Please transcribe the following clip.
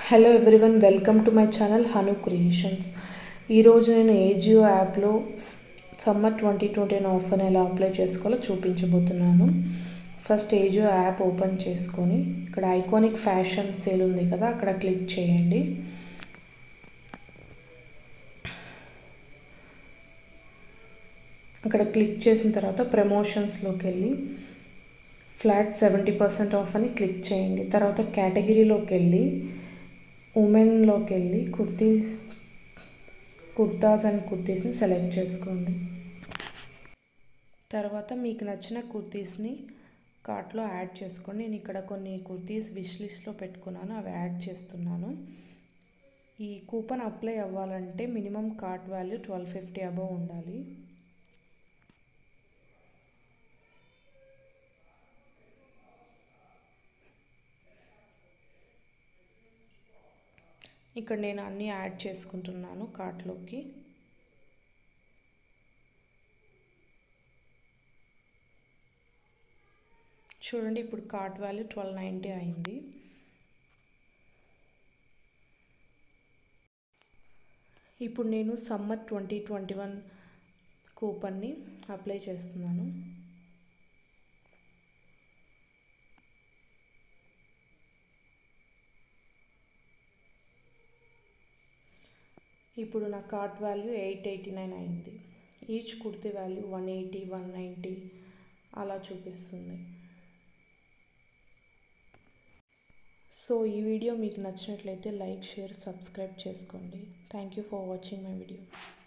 hello everyone welcome to my channel Hanu creations ఈరోజు నేను AJIO యాప్లో సమ్మర్ ట్వంటీ ట్వంటీ అని ఆఫర్ ఎలా అప్లై చేసుకోవాలో చూపించబోతున్నాను ఫస్ట్ ఏజియో యాప్ ఓపెన్ చేసుకొని ఇక్కడ ఐకానిక్ ఫ్యాషన్ సేల్ ఉంది కదా అక్కడ క్లిక్ చేయండి అక్కడ క్లిక్ చేసిన తర్వాత ప్రమోషన్స్లోకి వెళ్ళి ఫ్లాట్ సెవెంటీ పర్సెంట్ ఆఫ్ అని క్లిక్ చేయండి తర్వాత కేటగిరీలోకి వెళ్ళి ఉమెన్లోకి వెళ్ళి కుర్తీ కుర్తాస్ అండ్ కుర్తీస్ని సెలెక్ట్ చేసుకోండి తర్వాత మీకు నచ్చిన కుర్తీస్ని కార్ట్లో యాడ్ చేసుకోండి నేను ఇక్కడ కొన్ని కుర్తీస్ విష్ లిస్ట్లో పెట్టుకున్నాను అవి యాడ్ చేస్తున్నాను ఈ కూపన్ అప్లై అవ్వాలంటే minimum cart value twelve fifty above ఉండాలి ఇక్కడ నేను అన్నీ యాడ్ చేసుకుంటున్నాను కార్ట్లోకి చూడండి ఇప్పుడు కార్ట్ వాల్యూ ట్వెల్వ్ నైంటీ అయింది ఇప్పుడు నేను సమ్మర్ ట్వంటీ ట్వంటీ వన్ కూపన్ని అప్లై చేస్తున్నాను ఇప్పుడు నా cart value eight eighty nine అయింది each kurti value one eighty one ninety అలా చూపిస్తుంది సో ఈ వీడియో మీకు నచ్చినట్లయితే లైక్ షేర్ సబ్స్క్రైబ్ చేసుకోండి thank you for watching my video